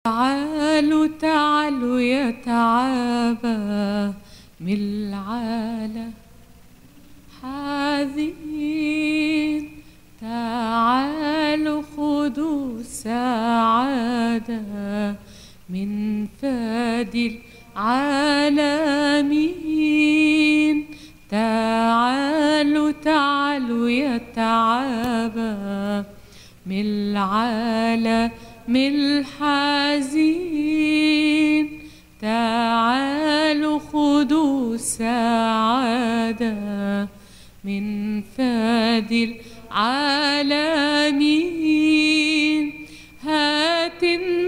تعالوا تعالوا يا تعابة من العالم حاذين تعالوا خذوا سعادة من فادي العالمين تعالوا تعالوا يا تعابة من العالم الحزين تعالوا خذوا سعادة من فادي العالمين هات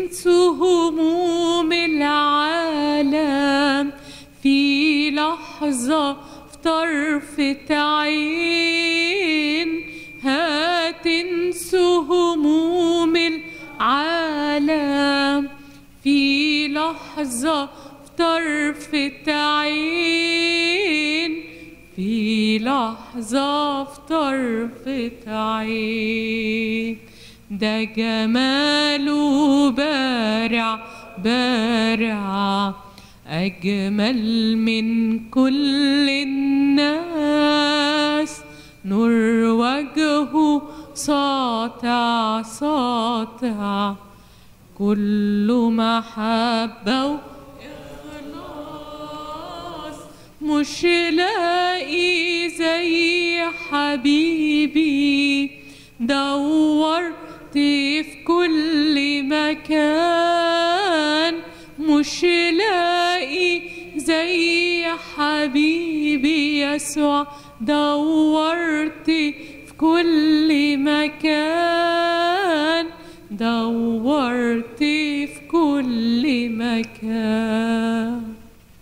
هموم العالم في لحظة في طرفة عين هات هموم العالم في لحظة في طرفة عين في لحظة في طرفة عين ده جماله بارع بارع أجمل من كل الناس نور وجهه ساطع ساطع كل محبة وإخلاص مش لاقي زي حبيبي دورت في كل مكان مش لاقي زي حبيبي يسوع دورت في كل مكان دورت في كل مكان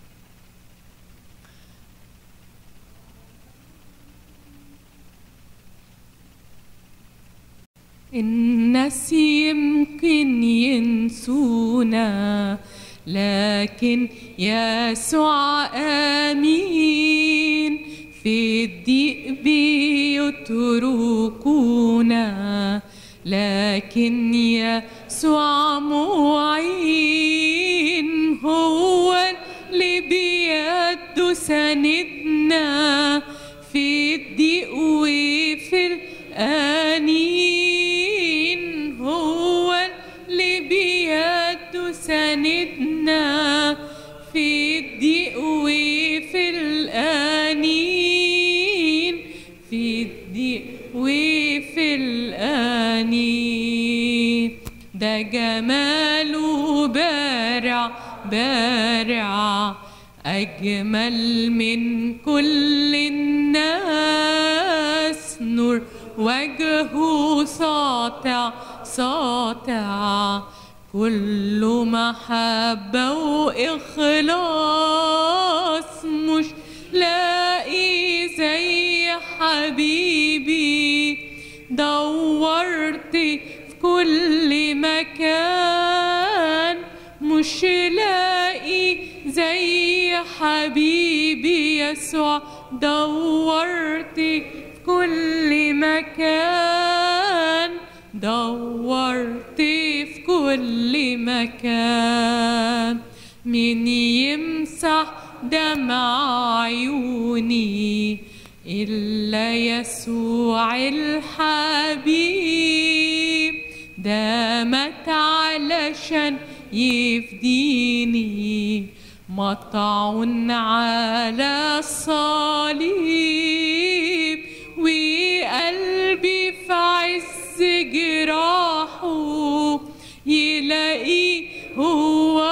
الناس يمكن ينسونا لكن يسوع امين في الضيق بيتركونا لكن يسوع معين هو اللي بيده سندنا في الضيق وفي الآنين هو اللي بيده سندنا في الضيق وفي الآنين في الضيق وفي الآنين ده جماله بارع بارع أجمل من كل الناس نور وجهه ساطع ساطع كل محبة وإخلاص مش لاقي زي حبيبي دورت في كل مكان مش لاقي زي حبيبي يسوع دورت في كل مكان دورت في كل مكان مين يمسح دمع عيوني إلا يسوع الحبيب ده مات علشان يفديني مطعون على الصليب وقلبي في عز جراحه يلاقيه هو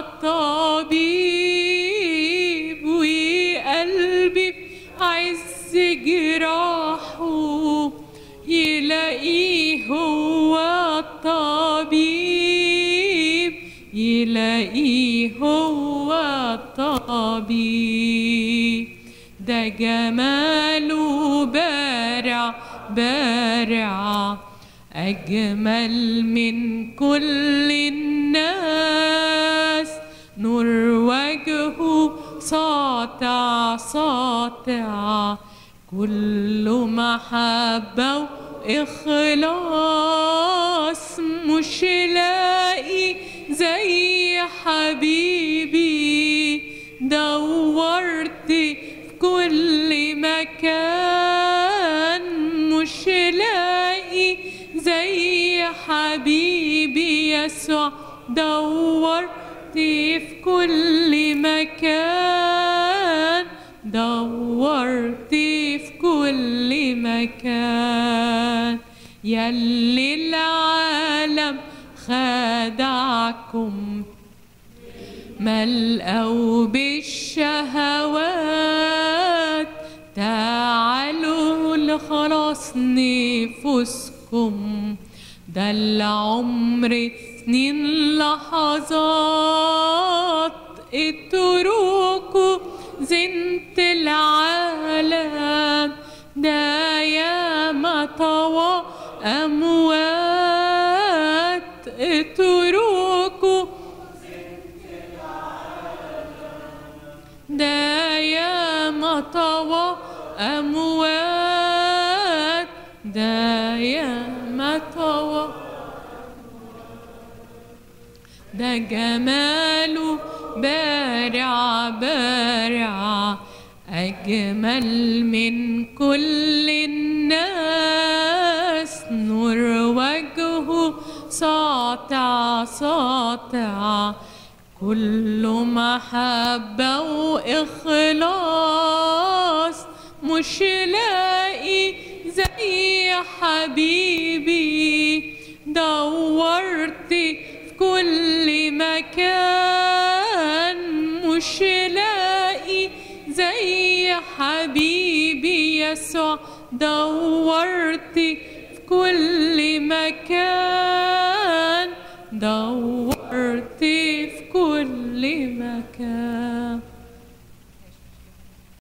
الطبيب وقلبي في عز جراحه يلاقيه هو الطبيب يلاقيه هو الطبيب ده جماله بارع بارع أجمل من كل الناس نور وجهه ساطع ساطع كل محبة وإخلاص مش لاقي زي زي حبيبي دورت في كل مكان مش لاقي زي حبيبي يسوع دورت في كل مكان دورت في كل مكان يلي العالم خدعكم ملأوا بالشهوات تعالوا لخلاص نفوسكم ده العمر سنين لحظات اتركوا زنت العالم ده ياما طوى أموات اتركوا ده ياما طوى أموات ده ياما طوى ده جماله بارع بارع أجمل من كل الناس نور وجهه ساطع ساطع كله محبة وإخلاص مش لاقي زي حبيبي دورت في كل مكان مش لاقي زي حبيبي يسوع دورت في كل مكان دورت في كل مكان